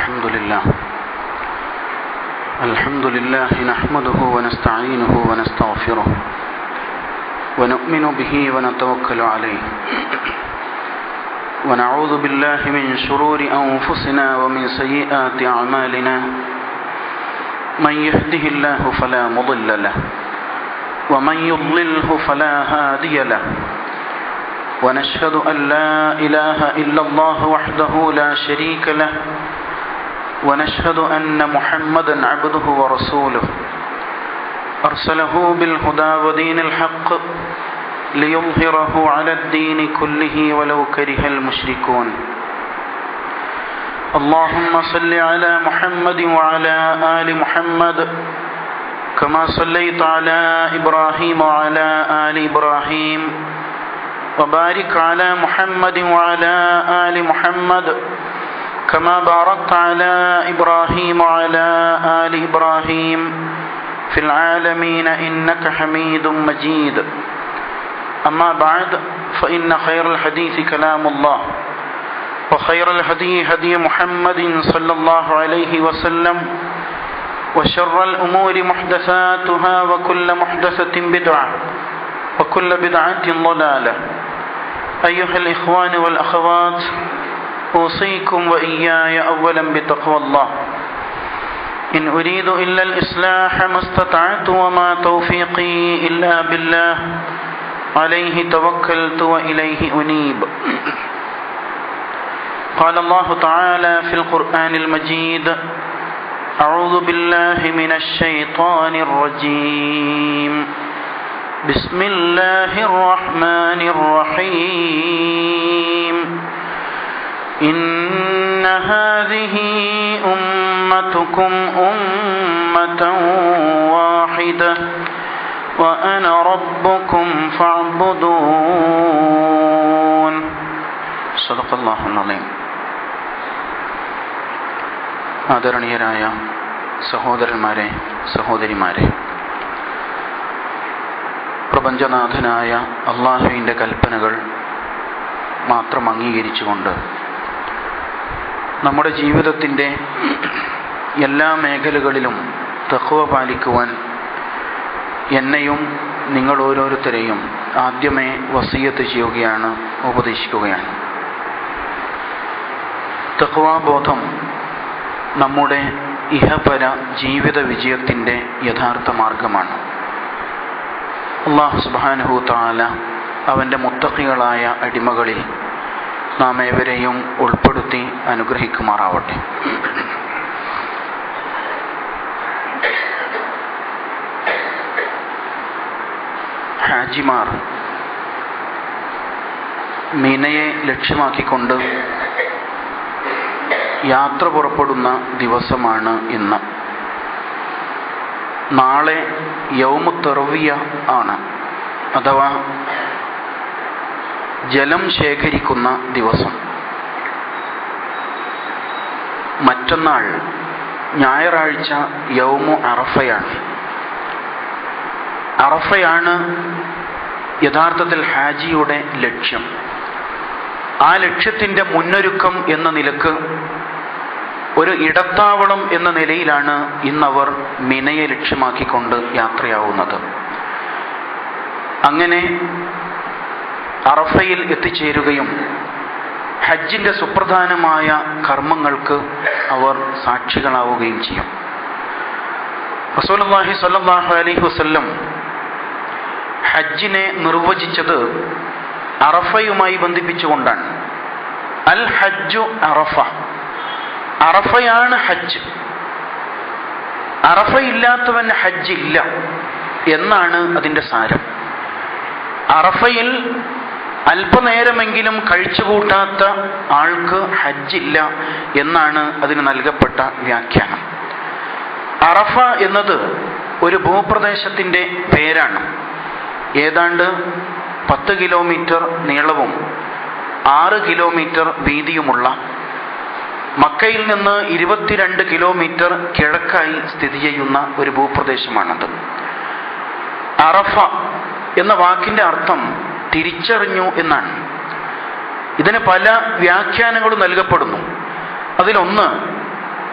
الحمد لله الحمد لله نحمده ونستعينه ونستغفره ونؤمن به ونتوكل عليه ونعوذ بالله من شرور أنفسنا ومن سيئات أعمالنا من يهده الله فلا مضل له ومن يضلله فلا هادي له ونشهد أن لا إله إلا الله وحده لا شريك له ونشهد أن محمدا عبده ورسوله أرسله بالهدى ودين الحق ليظهره على الدين كله ولو كره المشركون اللهم صل على محمد وعلى آل محمد كما صليت على إبراهيم وعلى آل إبراهيم وبارك على محمد وعلى آل محمد كما باركت على إبراهيم وعلى آل إبراهيم في العالمين إنك حميد مجيد أما بعد فإن خير الحديث كلام الله وخير الهدي هدي محمد صلى الله عليه وسلم وشر الأمور محدثاتها وكل محدثة بدعة وكل بدعة ضلالة أيها الإخوان والأخوات أوصيكم وإياي أولا بتقوى الله إن أريد إلا الإصلاح ما استطعت وما توفيقي إلا بالله عليه توكلت وإليه أنيب قال الله تعالى في القرآن المجيد أعوذ بالله من الشيطان الرجيم بسم الله الرحمن الرحيم إن هذه أمتكم أمة واحدة وأنا ربكم فاعبدون صدق الله العظيم ആദരണീയരായ സഹോദരന്മാരെ സഹോദരിമാരെ പ്രപഞ്ചനാഥനായ അള്ളാഹുവിൻ്റെ കൽപ്പനകൾ മാത്രം അംഗീകരിച്ചുകൊണ്ട് നമ്മുടെ ജീവിതത്തിൻ്റെ എല്ലാ മേഖലകളിലും തഹ്വ പാലിക്കുവാൻ എന്നെയും നിങ്ങൾ ഓരോരുത്തരെയും ആദ്യമേ വസീയത്ത് ചെയ്യുകയാണ് ഉപദേശിക്കുകയാണ് തഹ്വാബോധം നമ്മുടെ ഇഹപര ജീവിത വിജയത്തിൻ്റെ യഥാർത്ഥ മാർഗമാണ് അള്ളാഹു സുബാനുഹു താല അവൻ്റെ മുത്തക്കികളായ അടിമകളിൽ നാം ഏവരെയും ഉൾപ്പെടുത്തി അനുഗ്രഹിക്കുമാറാവട്ടെ ഹാജിമാർ മീനയെ ലക്ഷ്യമാക്കിക്കൊണ്ട് യാത്ര പുറപ്പെടുന്ന ദിവസമാണ് ഇന്ന് നാളെ യൗമു തെറവിയ ആണ് അഥവാ ജലം ശേഖരിക്കുന്ന ദിവസം മറ്റന്നാൾ ഞായറാഴ്ച യൗമു അറഫയാണ് അറഫയാണ് യഥാർത്ഥത്തിൽ ഹാജിയുടെ ലക്ഷ്യം ആ ലക്ഷ്യത്തിൻ്റെ മുന്നൊരുക്കം എന്ന നിലക്ക് ഒരു ഇടത്താവളം എന്ന നിലയിലാണ് ഇന്നവർ മിനയെ ലക്ഷ്യമാക്കിക്കൊണ്ട് യാത്രയാവുന്നത് അങ്ങനെ അറഫയിൽ എത്തിച്ചേരുകയും ഹജ്ജിന്റെ സുപ്രധാനമായ കർമ്മങ്ങൾക്ക് അവർ സാക്ഷികളാവുകയും ചെയ്യും റസൂലുള്ളാഹി സ്വല്ലല്ലാഹു അലൈഹി വസല്ലം ഹജ്ജിനെ നിർവചിച്ചത് അറഫയുമായി ബന്ധിപ്പിച്ചുകൊണ്ടാണ് അൽ ഹജ്ജു അറഫ അറഫയാണ് ഹജ്ജ് അറഫയില്ലാത്തവൻ ഹജ്ജ് ഇല്ല എന്നാണ് അതിൻ്റെ സാരം അറഫയിൽ അല്പനേരമെങ്കിലും കഴിച്ചുകൂട്ടാത്ത ആൾക്ക് ഹജ്ജില്ല എന്നാണ് അതിന് നൽകപ്പെട്ട വ്യാഖ്യാനം അറഫ എന്നത് ഒരു ഭൂപ്രദേശത്തിൻ്റെ പേരാണ് ഏതാണ്ട് പത്ത് കിലോമീറ്റർ നീളവും ആറ് കിലോമീറ്റർ വീതിയുമുള്ള മക്കയിൽ നിന്ന് ഇരുപത്തിരണ്ട് കിലോമീറ്റർ കിഴക്കായി സ്ഥിതി ചെയ്യുന്ന ഒരു ഭൂപ്രദേശമാണത് അറഫ എന്ന വാക്കിന്റെ അർത്ഥം തിരിച്ചറിഞ്ഞു എന്നാണ് ഇതിന് പല വ്യാഖ്യാനങ്ങളും നൽകപ്പെടുന്നു അതിലൊന്ന്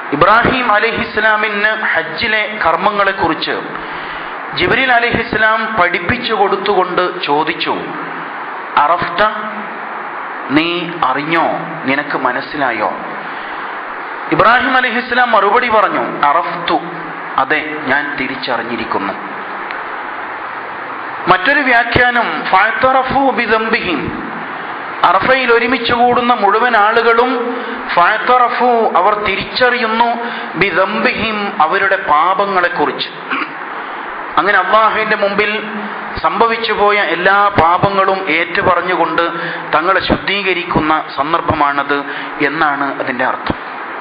ഇബ്രാഹിം അലഹിസ്ലാമിന് ഹജ്ജിലെ കർമ്മങ്ങളെക്കുറിച്ച് ജിബ്രീൽ അലഹിസ്ലാം പഠിപ്പിച്ചു കൊടുത്തുകൊണ്ട് ചോദിച്ചു അറഫ്ത നീ അറിഞ്ഞോ നിനക്ക് മനസ്സിലായോ ഇബ്രാഹിം അലഹിസ്ലാം മറുപടി പറഞ്ഞു അറഫ്തു അതെ ഞാൻ തിരിച്ചറിഞ്ഞിരിക്കുന്നു മറ്റൊരു വ്യാഖ്യാനം ഫാത്തറഫു ബിദംബിഹിം അറഫയിൽ ഒരുമിച്ച് കൂടുന്ന മുഴുവൻ ആളുകളും ഫാത്തറഫു അവർ തിരിച്ചറിയുന്നു ബിദംബിഹിം അവരുടെ പാപങ്ങളെക്കുറിച്ച് അങ്ങനെ അള്ളാഹുവിന്റെ മുമ്പിൽ സംഭവിച്ചു പോയ എല്ലാ പാപങ്ങളും ഏറ്റുപറഞ്ഞുകൊണ്ട് തങ്ങളെ ശുദ്ധീകരിക്കുന്ന സന്ദർഭമാണത് എന്നാണ് അതിന്റെ അർത്ഥം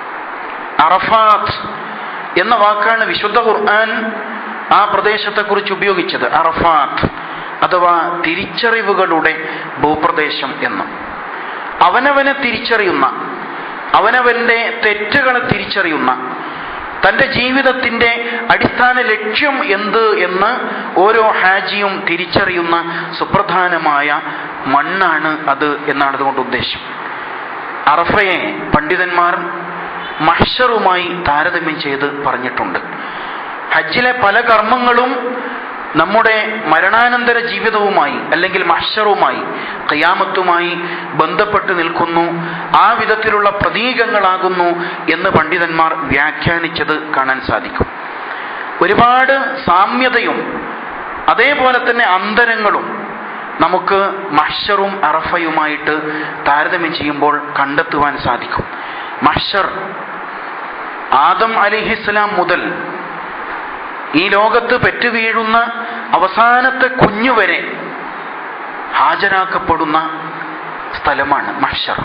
അറഫാത്ത് എന്ന വാക്കാണ് വിശുദ്ധ ഖുർആൻ ആ പ്രദേശത്തെക്കുറിച്ച് ഉപയോഗിച്ചത് അറഫാത്ത് അഥവാ തിരിച്ചറിവുകളുടെ ഭൂപ്രദേശം എന്ന് അവനവനെ തിരിച്ചറിയുന്ന അവനവന്റെ തെറ്റുകളെ തിരിച്ചറിയുന്ന തന്റെ ജീവിതത്തിന്റെ അടിസ്ഥാന ലക്ഷ്യം എന്ത് എന്ന് ഓരോ ഹാജിയും തിരിച്ചറിയുന്ന സുപ്രധാനമായ മണ്ണാണ് അത് എന്നാണ് അതുകൊണ്ട് ഉദ്ദേശം അറഫയെ പണ്ഡിതന്മാർ മഹ്ഷറുമായി താരതമ്യം ചെയ്ത് പറഞ്ഞിട്ടുണ്ട് ഹജ്ജിലെ പല കർമ്മങ്ങളും നമ്മുടെ മരണാനന്തര ജീവിതവുമായി അല്ലെങ്കിൽ മഹ്ഷറുമായി കയാമത്തുമായി ബന്ധപ്പെട്ട് നിൽക്കുന്നു ആ വിധത്തിലുള്ള പ്രതീകങ്ങളാകുന്നു എന്ന് പണ്ഡിതന്മാർ വ്യാഖ്യാനിച്ചത് കാണാൻ സാധിക്കും ഒരുപാട് സാമ്യതയും അതേപോലെ തന്നെ അന്തരങ്ങളും നമുക്ക് മഹ്ഷറും അറഫയുമായിട്ട് താരതമ്യം ചെയ്യുമ്പോൾ കണ്ടെത്തുവാൻ സാധിക്കും മഹ്ഷർ ആദം അലിഹിസ്ലാം മുതൽ ഈ ലോകത്ത് പെറ്റുവീഴുന്ന അവസാനത്തെ കുഞ്ഞു വരെ ഹാജരാക്കപ്പെടുന്ന സ്ഥലമാണ് മഹ്ഷർ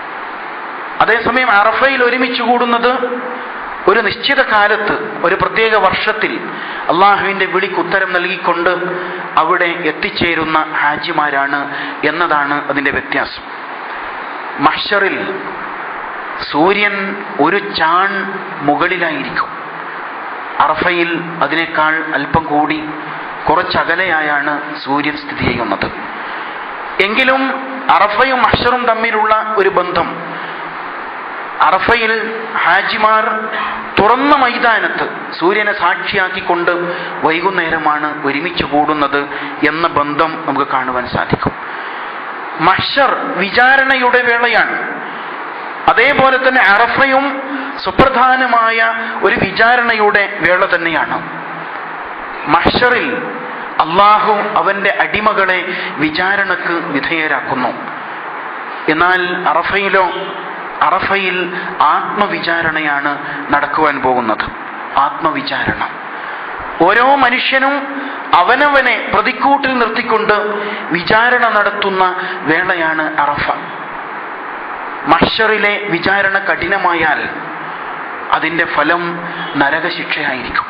അതേസമയം അറഫയിൽ ഒരുമിച്ച് കൂടുന്നത് ഒരു നിശ്ചിത കാലത്ത് ഒരു പ്രത്യേക വർഷത്തിൽ അള്ളാഹുവിന്റെ വിളിക്ക് ഉത്തരം നൽകിക്കൊണ്ട് അവിടെ എത്തിച്ചേരുന്ന ഹാജിമാരാണ് എന്നതാണ് അതിന്റെ വ്യത്യാസം മഹ്ഷറിൽ സൂര്യൻ ഒരു ചാൺ മുകളിലായിരിക്കും അറഫയിൽ അതിനേക്കാൾ അല്പം കൂടി കുറച്ചകലെയായാണ് സൂര്യൻ സ്ഥിതി ചെയ്യുന്നത് എങ്കിലും അറഫയും മഹ്ഷറും തമ്മിലുള്ള ഒരു ബന്ധം അറഫയിൽ ഹാജിമാർ തുറന്ന മൈതാനത്ത് സൂര്യനെ സാക്ഷിയാക്കിക്കൊണ്ട് വൈകുന്നേരമാണ് ഒരുമിച്ച് കൂടുന്നത് എന്ന ബന്ധം നമുക്ക് കാണുവാൻ സാധിക്കും മഹ്ഷർ വിചാരണയുടെ വേളയാണ് അതേപോലെ തന്നെ അറഫയും സുപ്രധാനമായ ഒരു വിചാരണയുടെ വേള തന്നെയാണ് മഹ്ഷറിൽ അള്ളാഹു അവന്റെ അടിമകളെ വിചാരണക്ക് വിധേയരാക്കുന്നു എന്നാൽ അറഫയിലോ അറഫയിൽ ആത്മവിചാരണയാണ് നടക്കുവാൻ പോകുന്നത് ആത്മവിചാരണ ഓരോ മനുഷ്യനും അവനവനെ പ്രതിക്കൂട്ടിൽ നിർത്തിക്കൊണ്ട് വിചാരണ നടത്തുന്ന വേളയാണ് അറഫ മഷറിലെ വിചാരണ കഠിനമായാൽ അതിന്റെ ഫലം നരകശിക്ഷയായിരിക്കും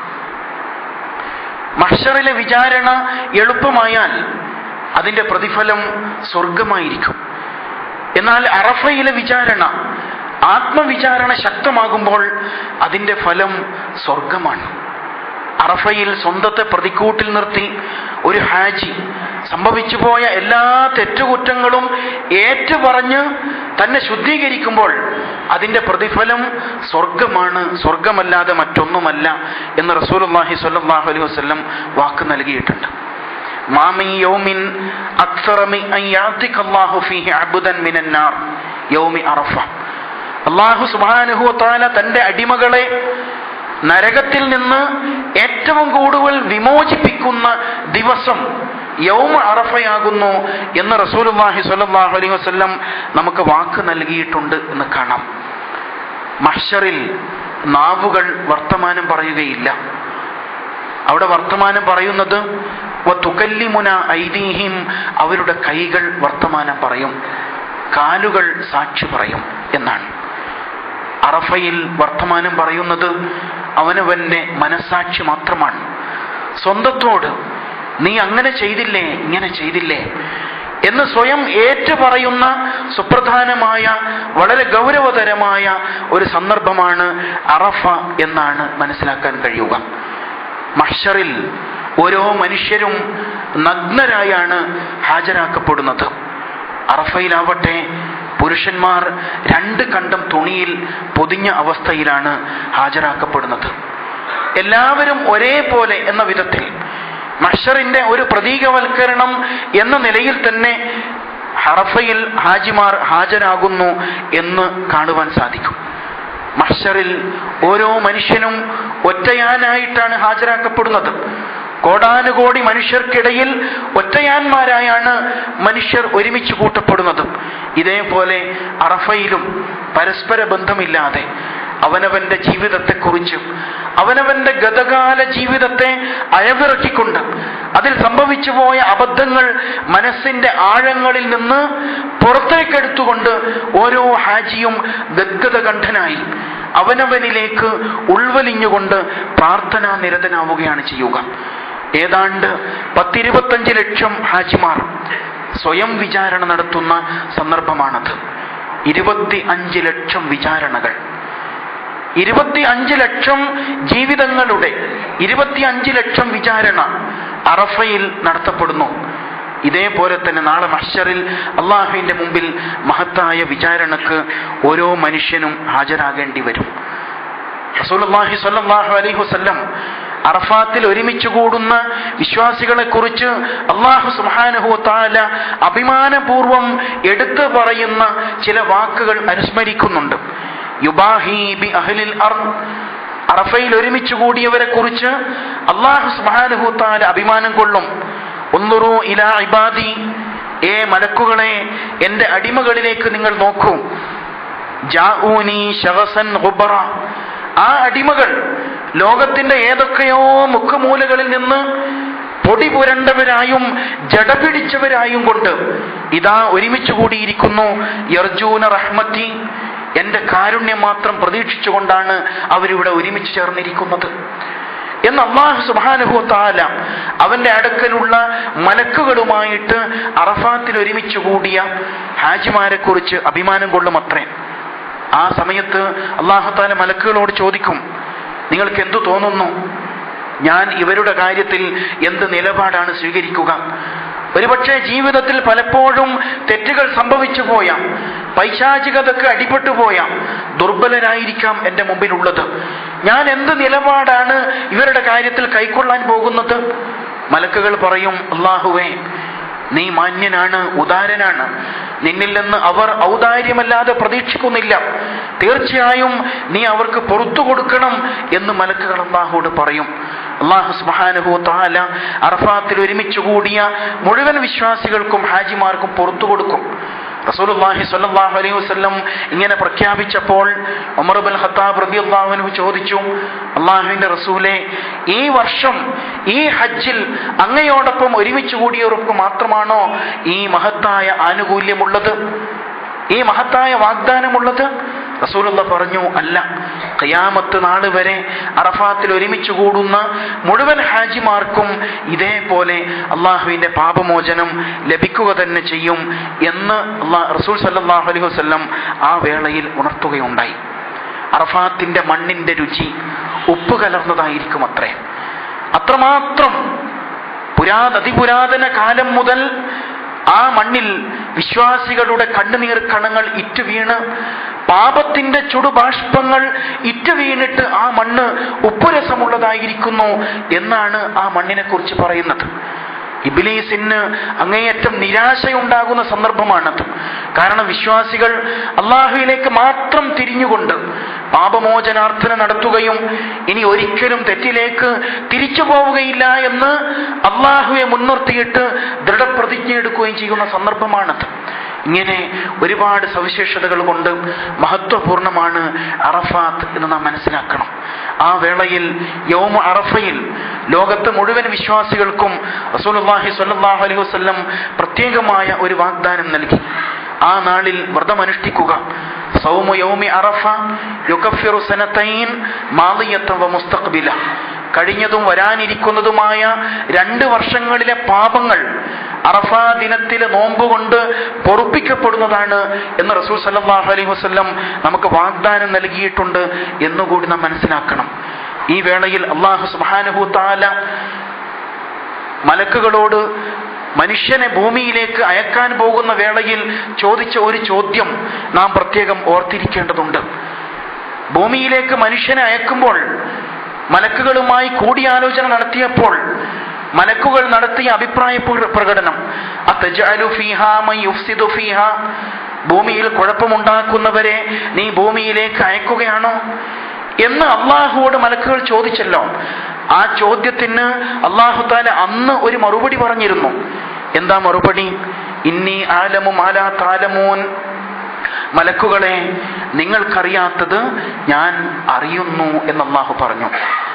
മഷറിലെ വിചാരണ എളുപ്പമായാൽ അതിന്റെ പ്രതിഫലം സ്വർഗമായിരിക്കും എന്നാൽ അറഫയിലെ വിചാരണ ആത്മവിചാരണ ശക്തമാകുമ്പോൾ അതിന്റെ ഫലം സ്വർഗമാണ് അറഫയിൽ സ്വന്തത്തെ പ്രതിക്കൂട്ടിൽ നിർത്തി ഒരു ഹാജി സംഭവിച്ചു പോയ എല്ലാ തെറ്റുകുറ്റങ്ങളും ഏറ്റുപറഞ്ഞ് തന്നെ ശുദ്ധീകരിക്കുമ്പോൾ അതിന്റെ പ്രതിഫലം സ്വർഗമാണ് സ്വർഗമല്ലാതെ മറ്റൊന്നുമല്ല എന്ന് റസൂലുള്ളാഹി സ്വല്ലല്ലാഹു അലൈഹി വസല്ലം വാക്ക് നൽകിയിട്ടുണ്ട് മാമി യൗമിൻ അക്സറമി അൻ യാതിക അല്ലാഹു ഫീഹി അബ്ദൻ മിനൻ നാർ യൗമി അറഫ അല്ലാഹു സുബ്ഹാനഹു വതആല തന്റെ അടിമകളെ നരകത്തിൽ നിന്ന് ഏറ്റവും കൂടുതൽ വിമോചിപ്പിക്കുന്ന ദിവസം യൗമ അറഫയാകുന്നു എന്ന് റസൂലുള്ളാഹി സ്വല്ലല്ലാഹു അലൈഹി വസല്ലം നമുക്ക് വാക്ക് നൽകിയിട്ടുണ്ട് എന്ന് കാണാം മഹ്ഷറിൽ നാവുകൾ വർത്തമാനം പറയുകയില്ല അവിടെ വർത്തമാനം പറയുന്നത് തുകല്ലിമുന ഐദീഹിം അവരുടെ കൈകൾ വർത്തമാനം പറയും കാലുകൾ സാക്ഷി പറയും എന്നാണ് അറഫയിൽ വർത്തമാനം പറയുന്നത് അവനവന്റെ മനസാക്ഷി മാത്രമാണ് സ്വന്തത്തോട് നീ അങ്ങനെ ചെയ്തില്ലേ ഇങ്ങനെ ചെയ്തില്ലേ എന്ന് സ്വയം ഏറ്റുപറയുന്ന സുപ്രധാനമായ വളരെ ഗൗരവതരമായ ഒരു സന്ദർഭമാണ് അറഫ എന്നാണ് മനസ്സിലാക്കാൻ കഴിയുക മഹ്ഷറിൽ ഓരോ മനുഷ്യരും നഗ്നരായാണ് ഹാജരാക്കപ്പെടുന്നത് അറഫയിലാവട്ടെ പുരുഷന്മാർ രണ്ട് കണ്ടം തുണിയിൽ പൊതിഞ്ഞ അവസ്ഥയിലാണ് ഹാജരാക്കപ്പെടുന്നത് എല്ലാവരും ഒരേപോലെ എന്ന വിധത്തിൽ മഷറിന്റെ ഒരു പ്രതീകവൽക്കരണം എന്ന നിലയിൽ തന്നെ ഹറഫയിൽ ഹാജിമാർ ഹാജരാകുന്നു എന്ന് കാണുവാൻ സാധിക്കും മഹ്ഷറിൽ ഓരോ മനുഷ്യനും ഒറ്റയാനായിട്ടാണ് ഹാജരാക്കപ്പെടുന്നത് കോടാനുകോടി മനുഷ്യർക്കിടയിൽ ഒറ്റയാന്മാരായാണ് മനുഷ്യർ ഒരുമിച്ച് കൂട്ടപ്പെടുന്നത് ഇതേപോലെ അറഫയിലും പരസ്പര ബന്ധമില്ലാതെ അവനവന്റെ ജീവിതത്തെക്കുറിച്ചും അവനവന്റെ ഗതകാല ജീവിതത്തെ അയവിറക്കിക്കൊണ്ട് അതിൽ സംഭവിച്ചു പോയ അബദ്ധങ്ങൾ മനസ്സിന്റെ ആഴങ്ങളിൽ നിന്ന് പുറത്തേക്കെടുത്തുകൊണ്ട് ഓരോ ഹാജിയും ഗദ്ഗതകണ്ഠനായി അവനവനിലേക്ക് ഉൾവലിഞ്ഞുകൊണ്ട് പ്രാർത്ഥനാ നിരതനാവുകയാണ് ചെയ്യുക ഏതാണ്ട് പത്തിരുപത്തഞ്ച് ലക്ഷം ഹാജിമാർ സ്വയം വിചാരണ നടത്തുന്ന സന്ദർഭമാണത് ഇരുപത്തി അഞ്ച് ലക്ഷം വിചാരണകൾ ഇരുപത്തി അഞ്ച് ലക്ഷം ജീവിതങ്ങളുടെ ഇരുപത്തി അഞ്ച് ലക്ഷം വിചാരണ അറഫയിൽ നടത്തപ്പെടുന്നു ഇതേപോലെ തന്നെ നാളെ മഹ്ഷറിൽ അള്ളാഹുവിന്റെ മുമ്പിൽ മഹത്തായ വിചാരണക്ക് ഓരോ മനുഷ്യനും ഹാജരാകേണ്ടി വരും റസൂലുള്ളാഹി സ്വല്ലല്ലാഹു അലൈഹി വസല്ലം അറഫാത്തിൽ ഒരുമിച്ച് കൂടുന്ന വിശ്വാസികളെ കുറിച്ച് അള്ളാഹു സുബ്ഹാനഹു താല അഭിമാനപൂർവം എടുത്തു പറയുന്ന ചില വാക്കുകൾ അനുസ്മരിക്കുന്നുണ്ട് യുബാഹി ബി അഹ്ലിൽ അർദ് അറഫയിൽ ഒരുമിച്ച് കൂടിയവരെ കുറിച്ച് അള്ളാഹു സുബ്ഹാനഹു താല അഭിമാനം കൊള്ളും ഒന്നുറു ഇലാ ഇബാദി ഏ മലക്കുകളെ എന്റെ അടിമകളിലേക്ക് നിങ്ങൾ നോക്കൂ ജാഊനി ശവസൻ ഗുബറ ആ അടിമകൾ ലോകത്തിന്റെ ഏതൊക്കെയോ മുഖമൂലകളിൽ നിന്ന് പൊടി പുരണ്ടവരായും ജട പിടിച്ചവരായും കൊണ്ട് ഇതാ ഒരുമിച്ച് കൂടിയിരിക്കുന്നു യർജൂന റഹ്മത്തി എന്റെ കാരുണ്യം മാത്രം പ്രതീക്ഷിച്ചുകൊണ്ടാണ് അവരിവിടെ ഒരുമിച്ച് ചേർന്നിരിക്കുന്നത് എന്ന് അള്ളാഹു സുബാനുഭവ താല അവന്റെ അടുക്കലുള്ള മലക്കുകളുമായിട്ട് അറഫാത്തിൽ ഒരുമിച്ച് കൂടിയ ഹാജിമാരെ കുറിച്ച് അഭിമാനം കൊള്ളും അത്രേ ആ സമയത്ത് അള്ളാഹു താല മലക്കുകളോട് ചോദിക്കും നിങ്ങൾക്ക് എന്തു തോന്നുന്നു ഞാൻ ഇവരുടെ കാര്യത്തിൽ എന്ത് നിലപാടാണ് സ്വീകരിക്കുക ഒരുപക്ഷെ ജീവിതത്തിൽ പലപ്പോഴും തെറ്റുകൾ സംഭവിച്ചു പോയാം പൈശാചികതക്ക് അടിപെട്ടു പോയാം ദുർബലനായിരിക്കാം എൻ്റെ മുമ്പിലുള്ളത് ഞാൻ എന്ത് നിലപാടാണ് ഇവരുടെ കാര്യത്തിൽ കൈക്കൊള്ളാൻ പോകുന്നത് മലക്കുകൾ പറയും അള്ളാഹുവേ നീ മാന്യനാണ് ഉദാരനാണ് നിന്നിൽ നിന്ന് അവർ ഔദാര്യമല്ലാതെ പ്രതീക്ഷിക്കുന്നില്ല തീർച്ചയായും നീ അവർക്ക് പുറത്തു കൊടുക്കണം എന്ന് മലക്കുകൾ അള്ളാഹുയോട് പറയും അള്ളാഹു സുബാനുഹു താല അറഫാത്തിൽ ഒരുമിച്ച് കൂടിയ മുഴുവൻ വിശ്വാസികൾക്കും ഹാജിമാർക്കും പുറത്തു കൊടുക്കും റസൂലുള്ളാഹി സ്വല്ലല്ലാഹു അലൈഹി വസല്ലം ഇങ്ങനെ പ്രഖ്യാപിച്ചപ്പോൾ ഉമർ ബിൻ ഖത്താബ് റളിയല്ലാഹു അൻഹു ചോദിച്ചു അള്ളാഹുവിന്റെ റസൂലെ ഈ വർഷം ഈ ഹജ്ജിൽ അങ്ങയോടൊപ്പം ഒരുമിച്ച് കൂടിയവർക്ക് മാത്രമാണോ ഈ മഹത്തായ ആനുകൂല്യമുള്ളത് ഈ മഹത്തായ വാഗ്ദാനമുള്ളത് റസൂലുള്ള പറഞ്ഞു അല്ല ഖിയാമത്ത് നാള് വരെ അറഫാത്തിൽ ഒരുമിച്ച് കൂടുന്ന മുഴുവൻ ഹാജിമാർക്കും ഇതേപോലെ അള്ളാഹുവിന്റെ പാപമോചനം ലഭിക്കുക തന്നെ ചെയ്യും എന്ന് റസൂൽ സല്ലാഹു അലൈഹി വസ്ല്ലം ആ വേളയിൽ ഉണർത്തുകയുണ്ടായി അറഫാത്തിന്റെ മണ്ണിന്റെ രുചി ഉപ്പ് കലർന്നതായിരിക്കും അത്രേ അത്രമാത്രം പുരാ അതിപുരാതന കാലം മുതൽ ആ മണ്ണിൽ വിശ്വാസികളുടെ കണ്ണുനീർ കണങ്ങൾ ഇറ്റു വീണ് പാപത്തിന്റെ ചുടുബാഷ്പങ്ങൾ ഇറ്റു വീണിട്ട് ആ മണ്ണ് ഉപ്പുരസമുള്ളതായിരിക്കുന്നു എന്നാണ് ആ മണ്ണിനെ കുറിച്ച് പറയുന്നത് ഇബിലീസിന് അങ്ങേയറ്റം നിരാശയുണ്ടാകുന്ന സന്ദർഭമാണത് കാരണം വിശ്വാസികൾ അള്ളാഹുവിലേക്ക് മാത്രം തിരിഞ്ഞുകൊണ്ട് പാപമോചനാർത്ഥന നടത്തുകയും ഇനി ഒരിക്കലും തെറ്റിലേക്ക് തിരിച്ചു പോവുകയില്ല എന്ന് അള്ളാഹുവെ മുൻനിർത്തിയിട്ട് ദൃഢപ്രതിജ്ഞ എടുക്കുകയും ചെയ്യുന്ന സന്ദർഭമാണത് ഇങ്ങനെ ഒരുപാട് സവിശേഷതകൾ കൊണ്ട് മഹത്വപൂർണമാണ് അറഫാത്ത് എന്ന് നാം മനസ്സിലാക്കണം ആ വേളയിൽ യൗമ അറഫയിൽ ലോകത്ത് മുഴുവൻ വിശ്വാസികൾക്കും റസൂലുള്ളാഹി സ്വല്ലല്ലാഹു അലൈഹി വസല്ലം പ്രത്യേകമായ ഒരു വാഗ്ദാനം നൽകി ആ നാളിൽ വ്രതമനുഷ്ഠിക്കുക സൗമു യൗമി അറഫ യുകഫിറു സനതൈൻ മാദിയത്തം വ മുസ്തഖ്ബില കഴിഞ്ഞതും വരാനിരിക്കുന്നതുമായ രണ്ട് വർഷങ്ങളിലെ പാപങ്ങൾ അറഫാ ദിനത്തിലെ നോമ്പ് കൊണ്ട് പൊറുപ്പിക്കപ്പെടുന്നതാണ് എന്ന് റസൂൽ സല്ലല്ലാഹു അലൈഹി വസല്ലം നമുക്ക് വാഗ്ദാനം നൽകിയിട്ടുണ്ട് എന്നുകൂടി നാം മനസ്സിലാക്കണം ഈ വേളയിൽ അള്ളാഹു സുബ്ഹാനഹു തആല മലക്കുകളോട് മനുഷ്യനെ ഭൂമിയിലേക്ക് അയക്കാൻ പോകുന്ന വേളയിൽ ചോദിച്ച ഒരു ചോദ്യം നാം പ്രത്യേകം ഓർത്തിരിക്കേണ്ടതുണ്ട് ഭൂമിയിലേക്ക് മനുഷ്യനെ അയക്കുമ്പോൾ മലക്കുകളുമായി കൂടിയാലോചന നടത്തിയപ്പോൾ മലക്കുകൾ നടത്തിയ അഭിപ്രായ പ്ര- പ്രകടനം അത്തജഅലു ഫീഹാ മൻ യുഫ്സിദു ഫീഹാ ഭൂമിയിൽ കുഴപ്പമുണ്ടാക്കുന്നവരെ നീ ഭൂമിയിലേക്ക് അയക്കുകയാണോ എന്ന് അള്ളാഹുവോട് മലക്കുകൾ ചോദിച്ചല്ലോ ആ ചോദ്യത്തിന് അള്ളാഹു താല അന്ന് ഒരു മറുപടി പറഞ്ഞിരുന്നു എന്താ മറുപടി ഇന്നി ആലമു മാലാ താലമൂൻ മലക്കുകളെ നിങ്ങൾക്കറിയാത്തത് ഞാൻ അറിയുന്നു എന്ന് അള്ളാഹു പറഞ്ഞു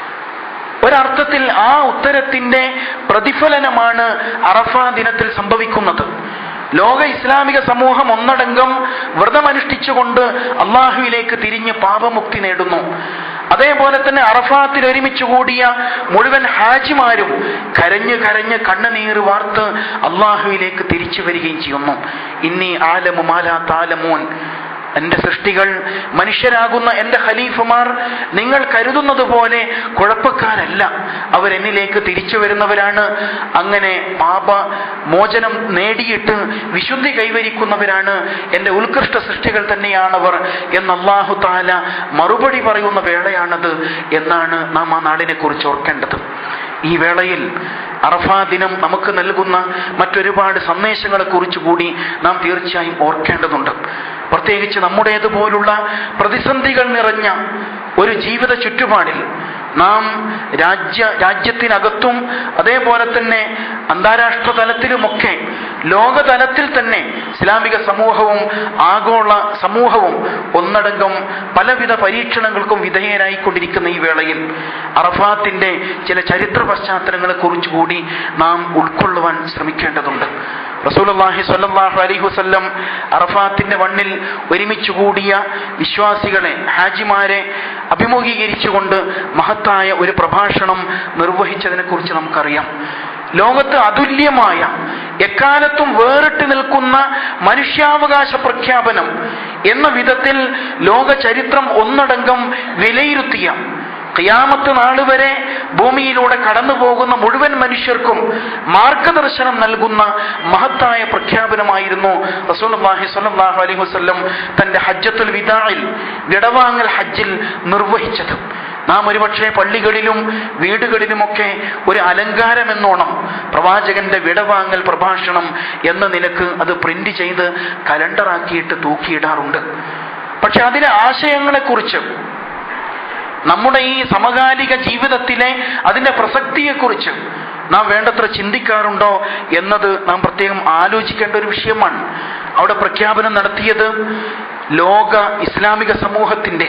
ഒരർത്ഥത്തിൽ ആ ഉത്തരത്തിന്റെ പ്രതിഫലനമാണ് അറഫ ദിനത്തിൽ സംഭവിക്കുന്നത് ലോക ഇസ്ലാമിക സമൂഹം ഒന്നടങ്കം വ്രതമനുഷ്ഠിച്ചുകൊണ്ട് അള്ളാഹുവിലേക്ക് തിരിഞ്ഞ് പാപമുക്തി നേടുന്നു അതേപോലെ തന്നെ അറഫാത്തിൽ ഒരുമിച്ച് കൂടിയ മുഴുവൻ ഹാജിമാരും കരഞ്ഞ് കരഞ്ഞ് കണ്ണുനീർ വാർത്ത് അള്ളാഹുവിലേക്ക് തിരിച്ചു വരികയും ചെയ്യുന്നു ഇന്നി ആലമു മാലാ താലമൂൻ എന്റെ സൃഷ്ടികൾ മനുഷ്യരാകുന്ന എന്റെ ഖലീഫമാർ നിങ്ങൾ കരുതുന്നത് പോലെ കുഴപ്പക്കാരല്ല അവരെന്നിലേക്ക് തിരിച്ചു വരുന്നവരാണ് അങ്ങനെ പാപ മോചനം നേടിയിട്ട് വിശുദ്ധി കൈവരിക്കുന്നവരാണ് എന്റെ ഉത്കൃഷ്ട സൃഷ്ടികൾ തന്നെയാണവർ എന്ന് അള്ളാഹു താല മറുപടി പറയുന്ന വേളയാണത് എന്നാണ് നാം ആ നാടിനെ കുറിച്ച് ഓർക്കേണ്ടത് ഈ വേളയിൽ അറഫാ ദിനം നമുക്ക് നൽകുന്ന മറ്റൊരുപാട് സന്ദേശങ്ങളെ കുറിച്ച് കൂടി നാം തീർച്ചയായും ഓർക്കേണ്ടതുണ്ട് പ്രത്യേകിച്ച് നമ്മുടേതുപോലുള്ള പ്രതിസന്ധികൾ നിറഞ്ഞ ഒരു ജീവിത ചുറ്റുപാടിൽ നാം രാജ്യ രാജ്യത്തിനകത്തും അതേപോലെ തന്നെ അന്താരാഷ്ട്ര തലത്തിലുമൊക്കെ ലോകതലത്തിൽ തന്നെ ഇസ്ലാമിക സമൂഹവും ആഗോള സമൂഹവും ഒന്നടങ്കം പലവിധ പരീക്ഷണങ്ങൾക്കും വിധേയരായിക്കൊണ്ടിരിക്കുന്ന ഈ വേളയിൽ അറഫാത്തിന്റെ ചില ചരിത്ര പശ്ചാത്തലങ്ങളെ കുറിച്ചുകൂടി നാം ഉൾക്കൊള്ളുവാൻ ശ്രമിക്കേണ്ടതുണ്ട് റസൂലുള്ളാഹി സ്വല്ലല്ലാഹു അലൈഹി വസല്ലം അറഫാത്തിന്റെ മണ്ണിൽ ഒരുമിച്ച് കൂടിയ വിശ്വാസികളെ ഹാജിമാരെ അഭിമുഖീകരിച്ചുകൊണ്ട് മഹത്തായ ഒരു പ്രഭാഷണം നിർവഹിച്ചതിനെ കുറിച്ച് നമുക്കറിയാം ലോകത്ത് അതുല്യമായ എക്കാലത്തും വേറിട്ട് നിൽക്കുന്ന മനുഷ്യാവകാശ പ്രഖ്യാപനം എന്ന വിധത്തിൽ ലോക ചരിത്രം ഒന്നടങ്കം വിലയിരുത്തിയ ഖിയാമത്ത് നാള് വരെ ഭൂമിയിലൂടെ കടന്നു പോകുന്ന മുഴുവൻ മനുഷ്യർക്കും മാർഗദർശനം നൽകുന്ന മഹത്തായ പ്രഖ്യാപനമായിരുന്നു റസൂലുള്ളാഹി സ്വല്ലല്ലാഹു അലൈഹി വസല്ലം തന്റെ ഹജ്ജത്തുൽ വിദാഇൽ വിടവാങ്ങൽ ഹജ്ജിൽ നിർവഹിച്ചത് നാം ഒരുപക്ഷെ പള്ളികളിലും വീടുകളിലുമൊക്കെ ഒരു അലങ്കാരം എന്നോണം പ്രവാചകന്റെ വിടവാങ്ങൽ പ്രഭാഷണം എന്ന നിലക്ക് അത് പ്രിന്റ് ചെയ്ത് കലണ്ടറാക്കിയിട്ട് തൂക്കിയിടാറുണ്ട് പക്ഷെ അതിലെ ആശയങ്ങളെക്കുറിച്ച് നമ്മുടെ ഈ സമകാലിക ജീവിതത്തിലെ അതിന്റെ പ്രസക്തിയെക്കുറിച്ച് നാം വേണ്ടത്ര ചിന്തിക്കാറുണ്ടോ എന്നത് നാം പ്രത്യേകം ആലോചിക്കേണ്ട ഒരു വിഷയമാണ് അവിടെ പ്രഖ്യാപനം നടത്തിയത് ലോക ഇസ്ലാമിക സമൂഹത്തിന്റെ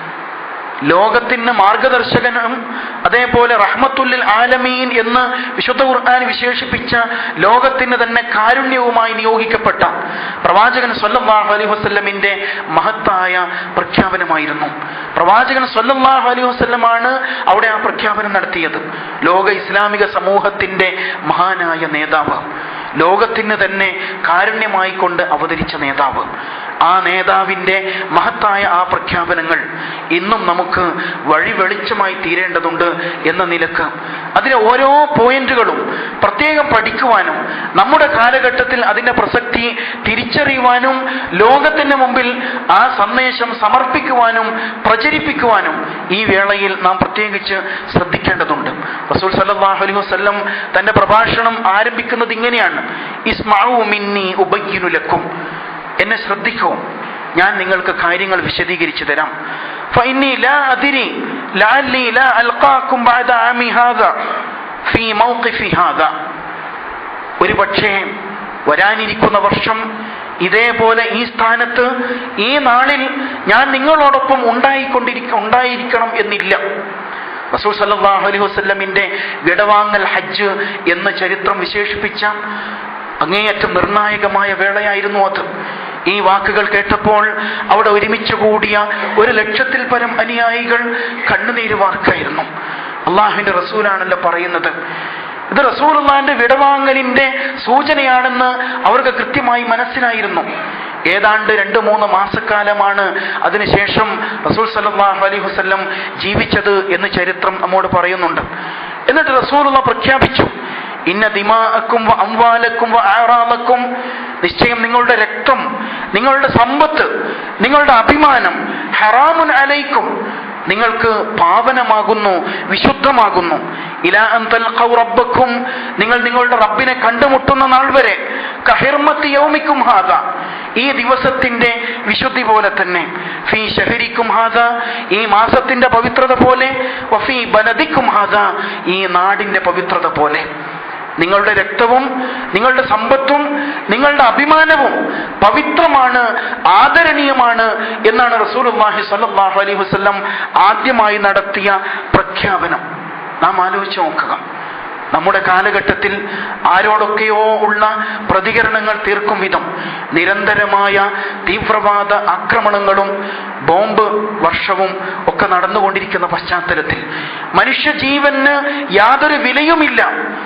ലോകത്തിന് മാർഗദർശകനും അതേപോലെ റഹ്മത്തുല്ലിൽ ആലമീൻ എന്ന് വിശുദ്ധ ഖുർആൻ വിശേഷിപ്പിച്ച ലോകത്തിന് തന്നെ കാരുണ്യവുമായി നിയോഗിക്കപ്പെട്ട പ്രവാചകൻ സ്വല്ലല്ലാഹു അലൈഹി വസല്ലമിന്റെ മഹത്തായ പ്രഖ്യാപനമായിരുന്നു പ്രവാചകൻ സ്വല്ലല്ലാഹു അലൈഹി വസല്ലമാണ് അവിടെ ആ പ്രഖ്യാപനം നടത്തിയത് ലോക ഇസ്ലാമിക സമൂഹത്തിന്റെ മഹാനായ നേതാവ് ലോകത്തിന് തന്നെ കാരുണ്യമായി കൊണ്ട് അവതരിച്ച നേതാവ് ആ നേതാവിന്റെ മഹത്തായ ആ പ്രഖ്യാപനങ്ങൾ ഇന്നും നമുക്ക് വഴി വെളിച്ചമായി തീരേണ്ടതുണ്ട് എന്ന നിലക്ക് അതിലെ ഓരോ പോയിന്റുകളും പ്രത്യേകം പഠിക്കുവാനും നമ്മുടെ കാലഘട്ടത്തിൽ അതിന്റെ പ്രസക്തി തിരിച്ചറിയുവാനും ലോകത്തിന്റെ മുമ്പിൽ ആ സന്ദേശം സമർപ്പിക്കുവാനും പ്രചരിപ്പിക്കുവാനും ഈ വേളയിൽ നാം പ്രത്യേകിച്ച് ശ്രദ്ധിക്കേണ്ടതുണ്ട് റസൂൽ സല്ലല്ലാഹു അലൈഹി വസല്ലം തന്റെ പ്രഭാഷണം ആരംഭിക്കുന്നത് ഇങ്ങനെയാണ് ഇസ്മഉ മിന്നി ഉബയ്യിനു ലക്കും എന്നെ ശ്രദ്ധിക്കൂ ഞാൻ നിങ്ങൾക്ക് കാര്യങ്ങൾ വിശദീകരിച്ചു തരാം فإني لا أدري لعلي لا ألقاكم بعد عامي هذا في موقف هذا ഒരു പക്ഷേ വരാനിരിക്കുന്ന വർഷം ഇതേപോലെ ഈ സ്ഥാനത്ത് ഈ നാളിൽ ഞാൻ നിങ്ങളോടൊപ്പം ഉണ്ടായിക്കൊണ്ടിരിക്ക ഉണ്ടായിരിക്കണം എന്നില്ല റസൂൽ സല്ലല്ലാഹു അലൈഹി വസല്ലമിന്റെ വിടവാങ്ങൽ ഹജ്ജ് എന്ന ചരിത്രം വിശേഷിപ്പിച്ച അങ്ങേയറ്റം നിർണായകമായ വേളയായിരുന്നു അത് ഈ വാക്കുകൾ കേട്ടപ്പോൾ അവിടെ ഒരുമിച്ച് കൂടിയ ഒരു ലക്ഷത്തിൽ പരം അനുയായികൾ കണ്ണുനീര് വാർക്കായിരുന്നു അള്ളാഹുവിന്റെ റസൂലാണല്ലോ പറയുന്നത് ഇത് റസൂലുള്ളാന്റെ വിടവാങ്ങലിന്റെ സൂചനയാണെന്ന് അവർക്ക് കൃത്യമായി മനസ്സിലായിരുന്നു ഏതാണ്ട് രണ്ട് മൂന്ന് മാസക്കാലമാണ് അതിനുശേഷം റസൂൽ സല്ലല്ലാഹു അലൈഹി വസല്ലം ജീവിച്ചത് എന്ന് ചരിത്രം നമ്മോട് പറയുന്നുണ്ട് എന്നിട്ട് റസൂലുള്ള പ്രഖ്യാപിച്ചു ഇന്ന ദിമാഅക്കും വ അംവാലക്കും വ ആറാമക്കും നിശ്ചയം നിങ്ങളുടെ രക്തം നിങ്ങളുടെ സമ്പത്ത് നിങ്ങളുടെ അഭിമാനം ഹറാമുൻ അലൈക്കും നിങ്ങൾക്ക് പാവനമാകുന്നു വിശുദ്ധമാകുന്നു ഇലാ അൻ തൽഖൗ റബ്ബക്കും നിങ്ങൾ നിങ്ങളുടെ റബ്ബിനെ കണ്ടുമുട്ടുന്ന നാൾ വരെ കഹിർമത്ത് യൗമിക്കും ഹാദ ഈ ദിവസത്തിന്റെ വിശുദ്ധി പോലെ തന്നെ ഫീ ഷഹരിക്കും ഹാദ ഈ മാസത്തിന്റെ പവിത്രത പോലെ വഫീ ബലദിക്കും ഹാദ ഈ നാടിന്റെ പവിത്രത പോലെ നിങ്ങളുടെ രക്തവും നിങ്ങളുടെ സമ്പത്തും നിങ്ങളുടെ അഭിമാനവും പവിത്രമാണ് ആദരണീയമാണ് എന്നാണ് റസൂലുള്ളാഹി സ്വല്ലല്ലാഹു അലൈഹി വസല്ലം ആദ്യമായി നടത്തിയ പ്രഖ്യാപനം നാം ആലോചിച്ച് നോക്കുക നമ്മുടെ കാലഘട്ടത്തിൽ ആരോടൊക്കെയോ ഉള്ള പ്രതികരണങ്ങൾ തീർക്കും വിധം നിരന്തരമായ തീവ്രവാദ ആക്രമണങ്ങളും ബോംബ് വർഷവും ഒക്കെ നടന്നുകൊണ്ടിരിക്കുന്ന പശ്ചാത്തലത്തിൽ മനുഷ്യജീവന് യാതൊരു വിലയുമില്ല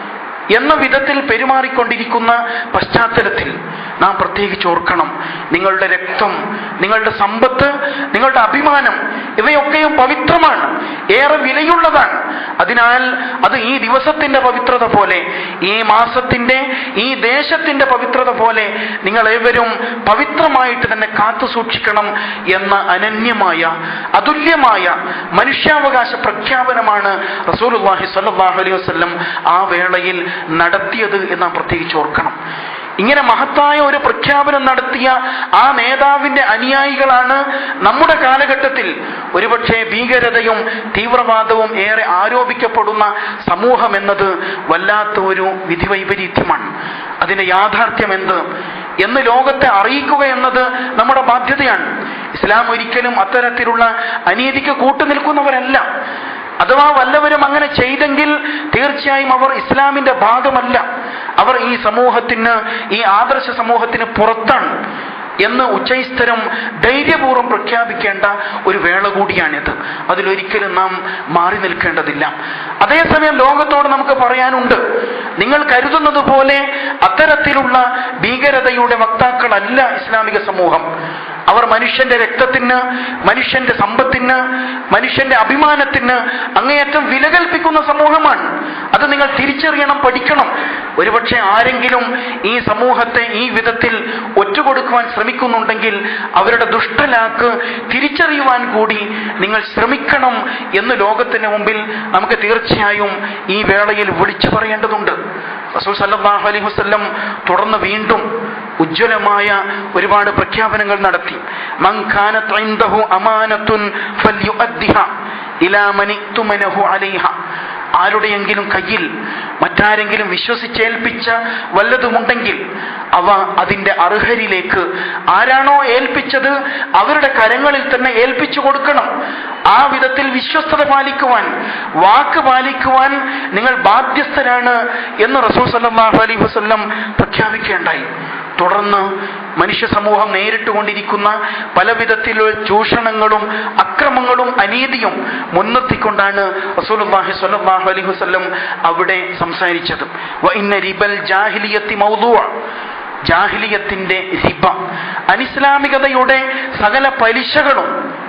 എന്ന വിധത്തിൽ പെരുമാറിക്കൊണ്ടിരിക്കുന്ന പശ്ചാത്തലത്തിൽ നാം പ്രത്യേകിച്ച് ഓർക്കണം നിങ്ങളുടെ രക്തം നിങ്ങളുടെ സമ്പത്ത് നിങ്ങളുടെ അഭിമാനം ഇവയൊക്കെയും പവിത്രമാണ് ഏറെ വിലയുള്ളതാണ് അതിനാൽ അത് ഈ ദിവസത്തിന്റെ പവിത്രത പോലെ ഈ മാസത്തിന്റെ ഈ ദേശത്തിന്റെ പവിത്രത പോലെ നിങ്ങൾ ഏവരും പവിത്രമായിട്ട് തന്നെ കാത്തു സൂക്ഷിക്കണം എന്ന അനന്യമായ അതുല്യമായ മനുഷ്യാവകാശ പ്രഖ്യാപനമാണ് റസൂലുള്ളാഹി സ്വല്ലല്ലാഹു അലൈഹി വസല്ലം ആ വേളയിൽ നടത്തിയത് എന്ന് നാം പ്രത്യേകിച്ച് ഓർക്കണം ഇങ്ങനെ മഹത്തായ ഒരു പ്രഖ്യാപനം നടത്തിയ ആ നേതാവിന്റെ അനുയായികളാണ് നമ്മുടെ കാലഘട്ടത്തിൽ ഒരുപക്ഷെ ഭീകരതയും തീവ്രവാദവും ഏറെ ആരോപിക്കപ്പെടുന്ന സമൂഹം എന്നത് വല്ലാത്ത ഒരു വിധിവൈപരീത്യമാണ് അതിന്റെ യാഥാർത്ഥ്യം എന്ത് എന്ന് ലോകത്തെ അറിയിക്കുക എന്നത് നമ്മുടെ ബാധ്യതയാണ് ഇസ്ലാം ഒരിക്കലും അത്തരത്തിലുള്ള അനീതിക്ക് കൂട്ടുനിൽക്കുന്നവരല്ല അഥവാ വല്ലവരും അങ്ങനെ ചെയ്തെങ്കിൽ തീർച്ചയായും അവർ ഇസ്ലാമിന്റെ ഭാഗമല്ല അവർ ഈ സമൂഹത്തിന് ഈ ആദർശ സമൂഹത്തിന് പുറത്താണ് എന്ന് ഉച്ചൈസ്തരം ധൈര്യപൂർവ്വം പ്രഖ്യാപിക്കേണ്ട ഒരു വേള കൂടിയാണിത് അതിലൊരിക്കലും നാം മാറി നിൽക്കേണ്ടതില്ല അതേസമയം ലോകത്തോട് നമുക്ക് പറയാനുണ്ട് നിങ്ങൾ കരുതുന്നത് പോലെ അത്തരത്തിലുള്ള ഭീകരതയുടെ വക്താക്കളല്ല ഇസ്ലാമിക സമൂഹം അവർ മനുഷ്യന്റെ രക്തത്തിന് മനുഷ്യന്റെ സമ്പത്തിന് മനുഷ്യന്റെ അഭിമാനത്തിന് അങ്ങേയറ്റം വില കൽപ്പിക്കുന്ന സമൂഹമാണ് അത് നിങ്ങൾ തിരിച്ചറിയണം പഠിക്കണം ഒരുപക്ഷെ ആരെങ്കിലും ഈ സമൂഹത്തെ ഈ വിധത്തിൽ ഒറ്റുകൊടുക്കുവാൻ ശ്രമിക്കുന്നുണ്ടെങ്കിൽ അവരുടെ ദുഷ്ടലാക്ക് തിരിച്ചറിയുവാൻ കൂടി നിങ്ങൾ ശ്രമിക്കണം എന്ന് ലോകത്തിന് മുമ്പിൽ നമുക്ക് തീർച്ചയായും ഈ വേളയിൽ വിളിച്ചു പറയേണ്ടതുണ്ട് റസൂൽ സല്ലല്ലാഹു അലൈഹി വസല്ലം തുടർന്ന് വീണ്ടും ഉജ്ജ്വലമായ ഒരുപാട് പ്രഖ്യാപനങ്ങൾ നടത്തി മൻ കാനത്ത് ഇൻദഹു അമാനത്തുൻ ഫൽയുഅദ്ദിഹ ഇലാ മൻ ഇക്തുമനഹു അലൈഹ ആരുടെയെങ്കിലും കയ്യിൽ മറ്റാരെങ്കിലും വിശ്വസിച്ചേൽപ്പിച്ച വല്ലതുമുണ്ടെങ്കിൽ അവ അതിന്റെ അർഹരിലേക്ക് ആരാണോ ഏൽപ്പിച്ചത് അവരുടെ കരങ്ങളിൽ തന്നെ ഏൽപ്പിച്ചു കൊടുക്കണം ആ വിധത്തിൽ വിശ്വസ്തത പാലിക്കുവാൻ വാക്ക് പാലിക്കുവാൻ നിങ്ങൾ ബാധ്യസ്ഥരാണ് എന്ന് റസൂൽ സല്ലല്ലാഹു അലൈഹി വസല്ലം പ്രഖ്യാപിക്കേണ്ടായി തുടർന്ന് മനുഷ്യ സമൂഹം നേരിട്ടുകൊണ്ടിരിക്കുന്ന പല വിധത്തിലുള്ള ചൂഷണങ്ങളും അക്രമങ്ങളും അനീതിയും മുൻനിർത്തിക്കൊണ്ടാണ് റസൂലുള്ളാഹി സ്വല്ലല്ലാഹു അലൈഹി വസല്ലം അവിടെ സംസാരിച്ചത് വ ഇന്ന റിബൽ ജാഹിലിയത്തി മൗദൂഅ ജാഹിലിയത്തിന്റെ റിബ അനിസ്ലാമികതയുടെ സകല പലിശകളും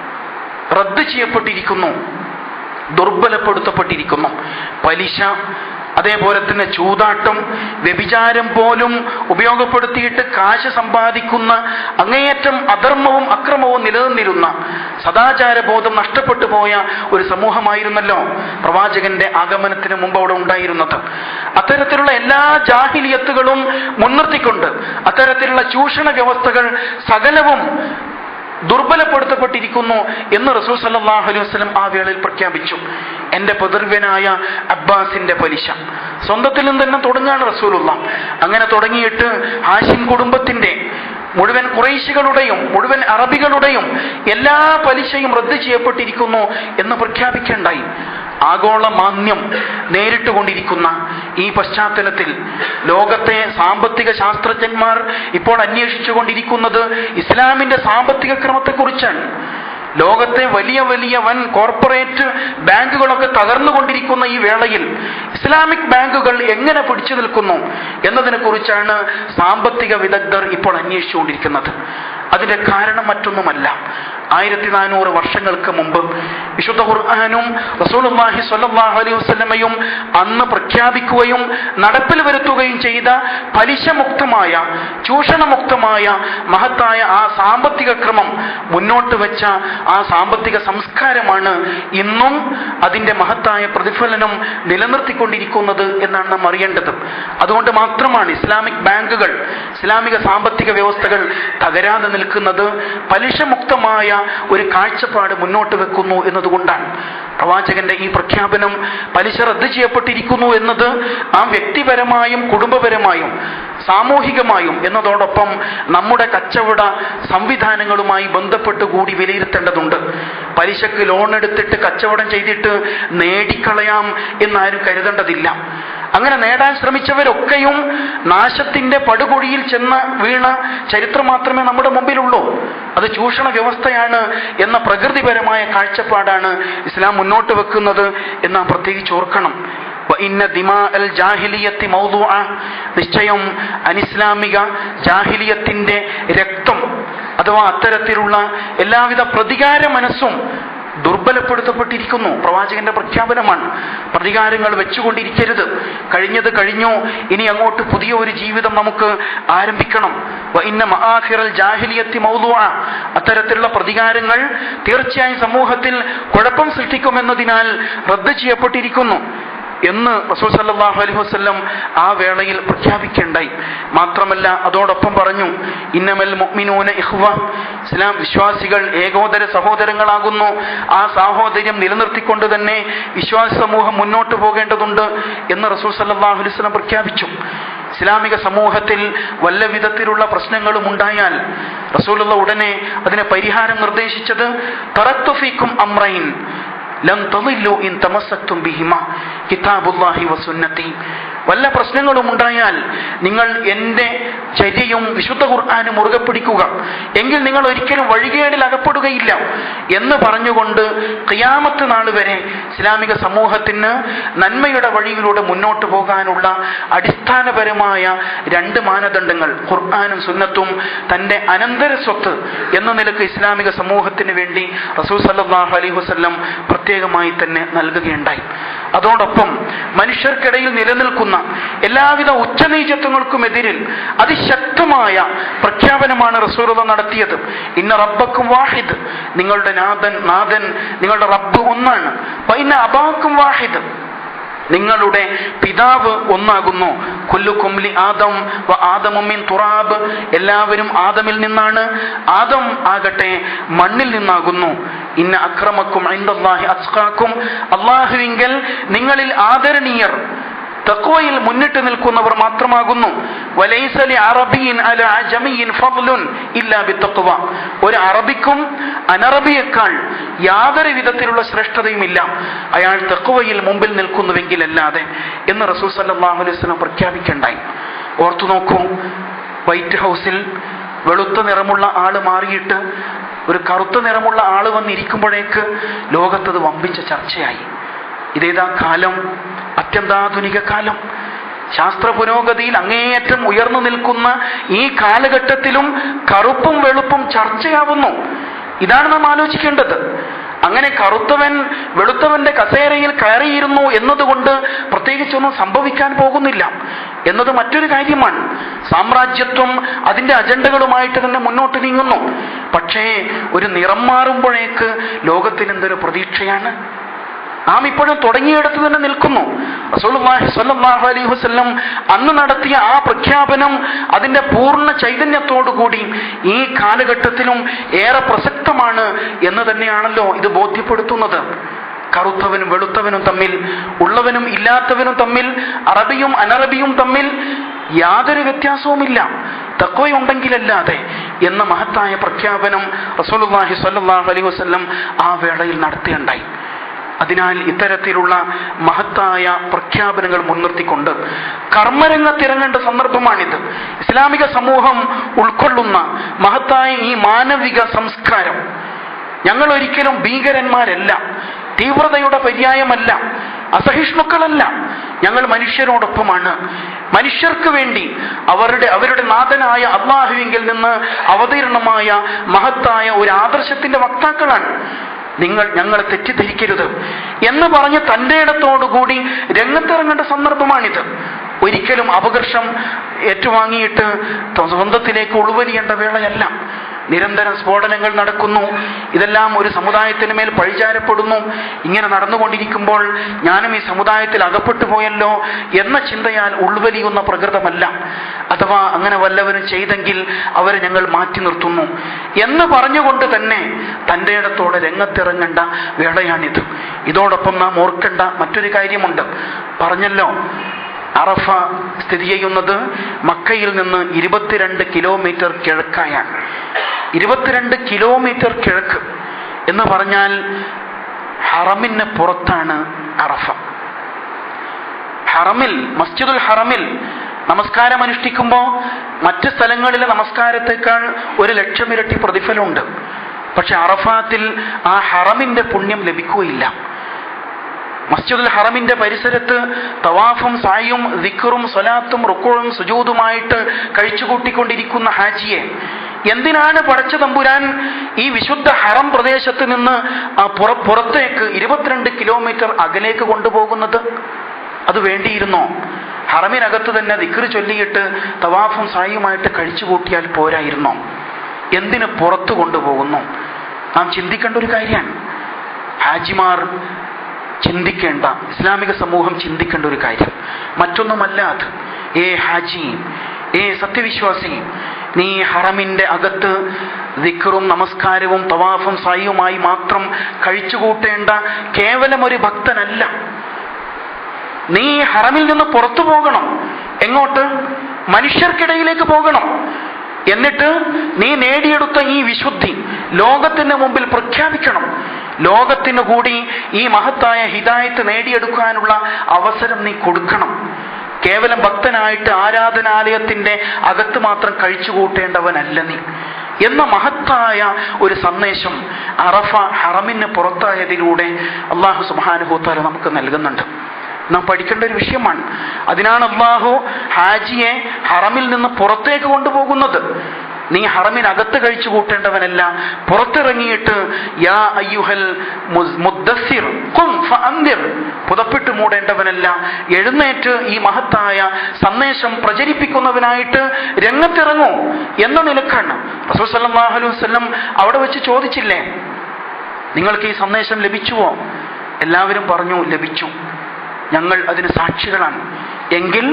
റദ്ദ് ചെയ്യപ്പെട്ടിരിക്കുന്നു ദുർബലപ്പെടുത്തപ്പെട്ടിരിക്കുന്നു പലിശ അതേപോലെ തന്നെ ചൂതാട്ടം വ്യഭിചാരം പോലും ഉപയോഗപ്പെടുത്തിയിട്ട് കാശ് സമ്പാദിക്കുന്ന അങ്ങേയറ്റം അധർമ്മവും അക്രമവും നിലനിന്നിരുന്ന സദാചാരബോധം നഷ്ടപ്പെട്ടു പോയ ഒരു സമൂഹമായിരുന്നല്ലോ പ്രവാചകന്റെ ആഗമനത്തിന് മുമ്പ് അവിടെ ഉണ്ടായിരുന്നത് അത്തരത്തിലുള്ള എല്ലാ ജാഹിലിയത്തുകളും മുൻനിർത്തിക്കൊണ്ട് അത്തരത്തിലുള്ള ചൂഷണ വ്യവസ്ഥകൾ സകലവും ദുർബലപ്പെടുത്തപ്പെട്ടിരിക്കുന്നു എന്ന് റസൂൽ സല്ലല്ലാഹു അലൈഹി വസല്ലം ആ വേളയിൽ പ്രഖ്യാപിച്ചു എന്റെ പിതൃവ്യനായ അബ്ബാസിന്റെ പലിശ സ്വന്തത്തിൽ നിന്ന് തന്നെ തുടങ്ങാണ് റസൂലുള്ള അങ്ങനെ തുടങ്ങിയിട്ട് ഹാഷിം കുടുംബത്തിന്റെ മുഴുവൻ കുറേശികളുടെയും മുഴുവൻ അറബികളുടെയും എല്ലാ പലിശയും റദ്ദ് ചെയ്യപ്പെട്ടിരിക്കുന്നു എന്ന് പ്രഖ്യാപിക്കേണ്ടായി ആഗോള മാന്യം നേരിട്ടുകൊണ്ടിരിക്കുന്ന ഈ പശ്ചാത്തലത്തിൽ ലോകത്തെ സാമ്പത്തിക ശാസ്ത്രജ്ഞന്മാർ ഇപ്പോൾ അന്വേഷിച്ചുകൊണ്ടിരിക്കുന്നത് ഇസ്ലാമിന്റെ സാമ്പത്തിക ക്രമത്തെക്കുറിച്ചാണ് ലോകത്തെ വലിയ വലിയ വൻ കോർപ്പറേറ്റ് ബാങ്കുകളൊക്കെ തകർന്നുകൊണ്ടിരിക്കുന്ന ഈ വേളയിൽ ഇസ്ലാമിക് ബാങ്കുകൾ എങ്ങനെ പിടിച്ചു നിൽക്കുന്നു എന്നതിനെ കുറിച്ചാണ് സാമ്പത്തിക വിദഗ്ധർ ഇപ്പോൾ അന്വേഷിച്ചുകൊണ്ടിരിക്കുന്നത് അതിന്റെ കാരണം മറ്റൊന്നുമല്ല ആയിരത്തി നാനൂറ് വർഷങ്ങൾക്ക് മുമ്പ് വിശുദ്ധ ഖുർആാനും റസൂലുള്ളാഹി സ്വല്ലല്ലാഹു അലൈഹി വസല്ലമയും അന്ന് പ്രഖ്യാപിക്കുകയും നടപ്പിൽ വരുത്തുകയും ചെയ്ത പലിശമുക്തമായ ചൂഷണമുക്തമായ മഹത്തായ ആ സാമ്പത്തിക ക്രമം മുന്നോട്ട് വെച്ച ആ സാമ്പത്തിക സംസ്കാരമാണ് ഇന്നും അതിന്റെ മഹത്തായ പ്രതിഫലനം നിലനിർത്തിക്കൊണ്ടിരിക്കുന്നത് എന്നാണ് നാം അറിയേണ്ടത് അതുകൊണ്ട് മാത്രമാണ് ഇസ്ലാമിക് ബാങ്കുകൾ ഇസ്ലാമിക സാമ്പത്തിക വ്യവസ്ഥകൾ തകരാതെ നിൽക്കുന്നത് പലിശമുക്തമായ ഒരു കാഴ്ചപ്പാട് മുന്നോട്ട് വെക്കുന്നു എന്നതുകൊണ്ടാണ് പ്രവാചകന്റെ ഈ പ്രഖ്യാപനം പലിശ റദ്ദ് ചെയ്യപ്പെട്ടിരിക്കുന്നു എന്നത് ആ വ്യക്തിപരമായും കുടുംബപരമായും സാമൂഹികമായും എന്നതോടൊപ്പം നമ്മുടെ കച്ചവട സംവിധാനങ്ങളുമായി ബന്ധപ്പെട്ട് കൂടി വിലയിരുത്തേണ്ടതുണ്ട് പലിശക്ക് ലോൺ എടുത്തിട്ട് കച്ചവടം ചെയ്തിട്ട് നേടിക്കളയാം എന്നാരും കരുതേണ്ടതില്ല അങ്ങനെ നേടാൻ ശ്രമിച്ചവരൊക്കെയും നാശത്തിന്റെ പടുകുഴിയിൽ ചെന്ന് വീണ ചരിത്രം മാത്രമേ നമ്മുടെ മുമ്പിലുള്ളൂ അത് ചൂഷണ വ്യവസ്ഥയാണ് എന്ന പ്രകൃതിപരമായ കാഴ്ചപ്പാടാണ് ഇസ്ലാം മുന്നോട്ട് വെക്കുന്നത് എന്ന് നാം പ്രത്യേകിച്ച് ഓർക്കണം ഇന്ന ദിമാ അൽ ജാഹിലിയത്തി മൗദൂഅ നിശ്ചയം അനിസ്ലാമിക ജാഹിലിയത്തിന്റെ രക്തം അഥവാ അത്തരത്തിലുള്ള എല്ലാവിധ പ്രതികാര മനസ്സും ദുർബലപ്പെടുത്തപ്പെട്ടിരിക്കുന്നു പ്രവാചകന്റെ പ്രഖ്യാപനമാണ് പ്രതികാരങ്ങൾ വെച്ചുകൊണ്ടിരിക്കരുത് കഴിഞ്ഞത് കഴിഞ്ഞു ഇനി അങ്ങോട്ട് പുതിയ ഒരു ജീവിതം നമുക്ക് ആരംഭിക്കണം ഇന്ന മഹാഹിറൽ ജാഹിലിയത്തി മൗദുഅ അത്തരത്തിലുള്ള പ്രതികാരങ്ങൾ തീർച്ചയായും സമൂഹത്തിൽ കുഴപ്പം സൃഷ്ടിക്കുമെന്നതിനാൽ റദ്ദ് ചെയ്യപ്പെട്ടിരിക്കുന്നു എന്ന് റസൂൽ സല്ലല്ലാഹു അലൈഹി വസല്ലം ആ വേളയിൽ പ്രഖ്യാപിക്കേണ്ടായി മാത്രമല്ല അതോടൊപ്പം പറഞ്ഞു ഇന്നമൽ മുഅ്മിനൂന ഇഖ്വ ഇസ്ലാം വിശ്വാസികൾ ഏകോദര സഹോദരങ്ങളാകുന്നു ആ സാഹോദര്യം നിലനിർത്തിക്കൊണ്ട് തന്നെ വിശ്വാസ സമൂഹം മുന്നോട്ട് പോകേണ്ടതുണ്ട് എന്ന് റസൂൽ സല്ലല്ലാഹു അലൈഹി വസല്ലം പ്രഖ്യാപിച്ചു ഇസ്ലാമിക സമൂഹത്തിൽ വല്ല വിധത്തിലുള്ള പ്രശ്നങ്ങളും ഉണ്ടായാൽ റസൂലുള്ള ഉടനെ അതിന് പരിഹാരം നിർദ്ദേശിച്ചത് തറത്തുഫീക്കും അമ്രൈൻ ലം തളില്ലു ഇൻ തമസ്സക്തും ബിഹിമ കിതാബുല്ലാഹി വസുന്നത്തി വല്ല പ്രശ്നങ്ങളും ഉണ്ടായാൽ നിങ്ങൾ എൻ്റെ ചര്യയും വിശുദ്ധ ഖുർആാനും മുറുകെ പിടിക്കുക എങ്കിൽ നിങ്ങൾ ഒരിക്കലും വഴികേടിൽ അകപ്പെടുകയില്ല എന്ന് പറഞ്ഞുകൊണ്ട് ഖിയാമത്ത് നാൾ വരെ ഇസ്ലാമിക സമൂഹത്തിന് നന്മയുടെ വഴിയിലൂടെ മുന്നോട്ട് പോകാനുള്ള അടിസ്ഥാനപരമായ രണ്ട് മാനദണ്ഡങ്ങൾ ഖുർആാനും സുന്നത്തും തൻ്റെ അനന്തര സ്വത്ത് എന്ന നിലക്ക് ഇസ്ലാമിക സമൂഹത്തിന് വേണ്ടി റസൂൽ സല്ലാഹു അലൈഹി വസ്ലം പ്രത്യേകമായി തന്നെ നൽകുകയുണ്ടായി അതോടൊപ്പം മനുഷ്യർക്കിടയിൽ നിലനിൽക്കുന്ന എല്ലാവിധ ഉച്ചനീചത്വങ്ങൾക്കുമെതിരിൽ അതിശക്തമായ പ്രഖ്യാപനമാണ് റസൂറുത നടത്തിയത് ഇന്ന റബ്ബക്കും വാഹിദ് നിങ്ങളുടെ നാഥൻ നാഥൻ നിങ്ങളുടെ റബ്ബ് ഒന്നാണ് ഇന്ന അബാക്കും വാഹിദ് നിങ്ങളുടെ പിതാവ് ഒന്നാകുന്നു കൊല്ലുകൊമ്ലി ആദം വ ആദമമ്മിൻ തുറാബ് എല്ലാവരും ആദമിൽ നിന്നാണ് ആദം ആകട്ടെ മണ്ണിൽ നിന്നാകുന്നു ഇന്ന അക്രമക്കും ഐന്ദല്ലാഹി അസ്കാക്കും അള്ളാഹുവിങ്കൽ നിങ്ങളിൽ ആദരണീയർ തക്വയിൽ മുന്നിട്ട് നിൽക്കുന്നവർ മാത്രമാകുന്നു വലൈസലി അറബിയിൻ അല അജമിയിൻ ഫضലുൻ ഇല്ലാ ബിത്തഖ്വ ഒരു അറബിക്കും അനറബിയേക്കാൾ യാതൊരു വിധത്തിലുള്ള ശ്രേഷ്ഠതയുമില്ല അയാൾ തക്വയിൽ മുമ്പിൽ നിൽക്കുന്നുവെങ്കിലല്ലാതെ എന്ന് റസൂൽ സല്ലല്ലാഹു അലൈഹി വസല്ലം പ്രഖ്യാപിക്കണ്ടായി ഓർത്തു നോക്കൂ വൈറ്റ് ഹൗസിൽ വെളുത്ത നിറമുള്ള ആള് മാറിയിട്ട് ഒരു കറുത്ത നിറമുള്ള ആള് വന്നിരിക്കുമ്പോഴേക്ക് ലോകത്തത് വമ്പിച്ച ചർച്ചയായി ഇതേതാ കാലം അത്യന്താധുനിക കാലം ശാസ്ത്ര പുരോഗതിയിൽ അങ്ങേയറ്റം ഉയർന്നു നിൽക്കുന്ന ഈ കാലഘട്ടത്തിലും കറുപ്പും വെളുപ്പും ചർച്ചയാവുന്നു ഇതാണ് നാം ആലോചിക്കേണ്ടത് അങ്ങനെ കറുത്തവൻ വെളുത്തവന്റെ കസേരയിൽ കയറിയിരുന്നു എന്നതുകൊണ്ട് പ്രത്യേകിച്ചൊന്നും സംഭവിക്കാൻ പോകുന്നില്ല എന്നത് മറ്റൊരു കാര്യമാണ് സാമ്രാജ്യത്വം അതിന്റെ അജണ്ടകളുമായിട്ട് തന്നെ മുന്നോട്ട് നീങ്ങുന്നു പക്ഷേ ഒരു നിറം മാറുമ്പോഴേക്ക് ലോകത്തിന് എന്തൊരു പ്രതീക്ഷയാണ് നാം ഇപ്പോഴും തുടങ്ങിയെടുത്ത് തന്നെ നിൽക്കുന്നു റസൂലുള്ളാഹി സ്വല്ലല്ലാഹു അലൈഹി വസല്ലം അന്ന് നടത്തിയ ആ പ്രഖ്യാപനം അതിന്റെ പൂർണ്ണ ചൈതന്യത്തോടുകൂടി ഈ കാലഘട്ടത്തിലും ഏറെ പ്രസക്തമാണ് എന്ന് തന്നെയാണല്ലോ ഇത് ബോധ്യപ്പെടുത്തുന്നത് കറുത്തവനും വെളുത്തവനും തമ്മിൽ ഉള്ളവനും ഇല്ലാത്തവനും തമ്മിൽ അറബിയും അനറബിയും തമ്മിൽ യാതൊരു വ്യത്യാസവുമില്ല തക്വയുണ്ടെങ്കിലല്ലാതെ എന്ന മഹത്തായ പ്രഖ്യാപനം റസൂലുള്ളാഹി സ്വല്ലല്ലാഹു അലൈഹി വസല്ലം ആ വേളയിൽ നടത്തിയുണ്ടായി അതിനാൽ ഇത്തരത്തിലുള്ള മഹത്തായ പ്രഖ്യാപനങ്ങൾ മുൻനിർത്തിക്കൊണ്ട് കർമ്മരംഗത്തിറങ്ങേണ്ട സന്ദർഭമാണിത് ഇസ്ലാമിക സമൂഹം ഉൾക്കൊള്ളുന്ന മഹത്തായ ഈ മാനവിക സംസ്കാരം ഞങ്ങൾ ഒരിക്കലും ഭീകരന്മാരല്ല തീവ്രതയുടെ പര്യായമല്ല അസഹിഷ്ണുക്കളല്ല ഞങ്ങൾ മനുഷ്യരോടൊപ്പമാണ് മനുഷ്യർക്ക് വേണ്ടി അവരുടെ അവരുടെ നാഥനായ അള്ളാഹുവിങ്കിൽ നിന്ന് അവതീർണമായ മഹത്തായ ഒരു ആദർശത്തിന്റെ വക്താക്കളാണ് നിങ്ങൾ ഞങ്ങളെ തെറ്റിദ്ധരിക്കരുത് എന്ന് പറഞ്ഞ് തന്റെ ഇടത്തോടുകൂടി രംഗത്തിറങ്ങേണ്ട സന്ദർഭമാണിത് ഒരിക്കലും അപകർഷം ഏറ്റുവാങ്ങിയിട്ട് സ്വന്തത്തിലേക്ക് ഉൾവലിയേണ്ട വേളയല്ല നിരന്തരം സ്ഫോടനങ്ങൾ നടക്കുന്നു ഇതെല്ലാം ഒരു സമുദായത്തിന് മേൽ പഴിചാരപ്പെടുന്നു ഇങ്ങനെ നടന്നുകൊണ്ടിരിക്കുമ്പോൾ ഞാനും ഈ സമുദായത്തിൽ അകപ്പെട്ടു പോയല്ലോ എന്ന ചിന്തയാൽ ഉൾവലിയുന്ന പ്രകൃതമല്ല അഥവാ അങ്ങനെ വല്ലവരും ചെയ്തെങ്കിൽ അവരെ ഞങ്ങൾ മാറ്റി നിർത്തുന്നു എന്ന് പറഞ്ഞുകൊണ്ട് തന്നെ തൻ്റെ ഇടത്തോടെ രംഗത്തിറങ്ങേണ്ട വേളയാണിത് ഇതോടൊപ്പം നാം ഓർക്കേണ്ട മറ്റൊരു കാര്യമുണ്ട് പറഞ്ഞല്ലോ അറഫ സ്ഥിതി ചെയ്യുന്നത് മക്കയിൽ നിന്ന് ഇരുപത്തിരണ്ട് കിലോമീറ്റർ കിഴക്കായാണ് ഇരുപത്തിരണ്ട് കിലോമീറ്റർ കിഴക്ക് എന്ന് പറഞ്ഞാൽ ഹറമിന് പുറത്താണ് അറഫ ഹറമിൽ മസ്ജിദുൽ ഹറമിൽ നമസ്കാരം അനുഷ്ഠിക്കുമ്പോൾ മറ്റ് സ്ഥലങ്ങളിലെ നമസ്കാരത്തെക്കാൾ ഒരു ലക്ഷം ഇരട്ടി പ്രതിഫലമുണ്ട് പക്ഷെ അറഫാത്തിൽ ആ ഹറമിന്റെ പുണ്യം ലഭിക്കുകയില്ല മസ്ജിദുൽ ഹറമിന്റെ പരിസരത്ത് തവാഫും സായും ദിക്കറും സ്വലാത്തും റുക്കോളും സുജൂതുമായിട്ട് കഴിച്ചുകൂട്ടിക്കൊണ്ടിരിക്കുന്ന ഹാജിയെ എന്തിനാണ് പടച്ച തമ്പുരാൻ ഈ വിശുദ്ധ ഹറം പ്രദേശത്ത് നിന്ന് ആ പുറ പുറത്തേക്ക് ഇരുപത്തിരണ്ട് കിലോമീറ്റർ അകലേക്ക് കൊണ്ടുപോകുന്നത് അത് വേണ്ടിയിരുന്നോ ഹറമിനകത്ത് തന്നെ ദിക്കറ് ചൊല്ലിയിട്ട് തവാഫും സായുമായിട്ട് കഴിച്ചുകൂട്ടിയാൽ പോരായിരുന്നോ എന്തിന് പുറത്തു കൊണ്ടുപോകുന്നു നാം ചിന്തിക്കേണ്ട ഒരു കാര്യമാണ് ഹാജിമാർ ചിന്തിക്കേണ്ട ഇസ്ലാമിക സമൂഹം ചിന്തിക്കേണ്ട ഒരു കാര്യം മറ്റൊന്നുമല്ല അത് ഏ ഹാജി ഏ സത്യവിശ്വാസി നീ ഹറമിന്റെ അകത്ത് ദിക്കറും നമസ്കാരവും തവാഫും സായുമായി മാത്രം കഴിച്ചുകൂട്ടേണ്ട കേവലം ഒരു ഭക്തനല്ല നീ ഹറമിൽ നിന്ന് പുറത്തു പോകണം എങ്ങോട്ട് മനുഷ്യർക്കിടയിലേക്ക് പോകണം എന്നിട്ട് നീ നേടിയെടുത്ത ഈ വിശുദ്ധി ലോകത്തിന് മുമ്പിൽ പ്രഖ്യാപിക്കണം ലോകത്തിന് കൂടി ഈ മഹത്തായ ഹിദായത്ത് നേടിയെടുക്കാനുള്ള അവസരം നീ കൊടുക്കണം കേവലം ഭക്തനായിട്ട് ആരാധനാലയത്തിന്റെ അകത്ത് മാത്രം കഴിച്ചുകൂട്ടേണ്ടവനല്ല നീ എന്ന മഹത്തായ ഒരു സന്ദേശം അറഫ ഹറമിന് പുറത്തായതിലൂടെ അള്ളാഹു സുബാനുഭൂത്താല നമുക്ക് നൽകുന്നുണ്ട് നാം പഠിക്കേണ്ട ഒരു വിഷയമാണ് അതിനാണ് അള്ളാഹു ഹാജിയെ ഹറമിൽ നിന്ന് പുറത്തേക്ക് കൊണ്ടുപോകുന്നത് നീ ഹറമിനകത്ത് കഴിച്ചു കൂട്ടേണ്ടവനല്ല പുറത്തിറങ്ങിയിട്ട് യാ അയ്യുഹൽ മുദ്ദസിർ ഖും ഫഅന്ദിർ പുതപ്പിട്ട് മൂടേണ്ടവനല്ല എഴുന്നേറ്റ് ഈ മഹത്തായ സന്ദേശം പ്രചരിപ്പിക്കുന്നവനായിട്ട് രംഗത്തിറങ്ങൂ എന്ന നിലക്കാണ് റസൂൽ സല്ലല്ലാഹു അലൈഹി വസല്ലം അവിടെ വെച്ച് ചോദിച്ചില്ലേ നിങ്ങൾക്ക് ഈ സന്ദേശം ലഭിച്ചുവോ എല്ലാവരും പറഞ്ഞു ലഭിച്ചു ഞങ്ങൾ അതിന് സാക്ഷികളാണ് എങ്കിൽ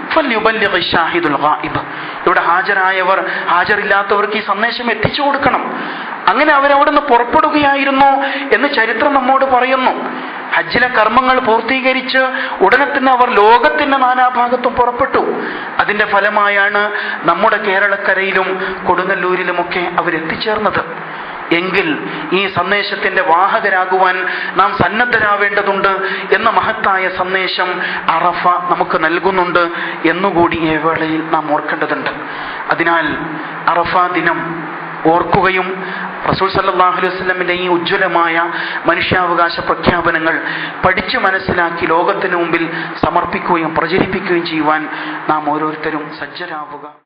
ഇവിടെ ഹാജരായവർ ഹാജരില്ലാത്തവർക്ക് ഈ സന്ദേശം എത്തിച്ചു കൊടുക്കണം അങ്ങനെ അവരവിടുന്ന് പുറപ്പെടുകയായിരുന്നു എന്ന് ചരിത്രം നമ്മോട് പറയുന്നു ഹജ്ജിലെ കർമ്മങ്ങൾ പൂർത്തീകരിച്ച് ഉടനെ തന്നെ അവർ ലോകത്തിന്റെ നാനാഭാഗത്തും പുറപ്പെട്ടു അതിന്റെ ഫലമായാണ് നമ്മുടെ കേരളക്കരയിലും കൊടുങ്ങല്ലൂരിലുമൊക്കെ അവരെത്തിച്ചേർന്നത് എങ്കിൽ ഈ സന്ദേശത്തിന്റെ വാഹകരാകുവാൻ നാം സന്നദ്ധരാവേണ്ടതുണ്ട് എന്ന മഹത്തായ സന്ദേശം അറഫ നമുക്ക് നൽകുന്നുണ്ട് എന്നുകൂടി ഈ വേളയിൽ നാം ഓർക്കേണ്ടതുണ്ട് അതിനാൽ അറഫ ദിനം ഓർക്കുകയും റസൂൽ സല്ലാഹു അലൈഹി വസ്ലമിന്റെ ഈ ഉജ്ജ്വലമായ മനുഷ്യാവകാശ പ്രഖ്യാപനങ്ങൾ പഠിച്ചു മനസ്സിലാക്കി ലോകത്തിന് മുമ്പിൽ സമർപ്പിക്കുകയും പ്രചരിപ്പിക്കുകയും ചെയ്യുവാൻ നാം ഓരോരുത്തരും സജ്ജരാവുക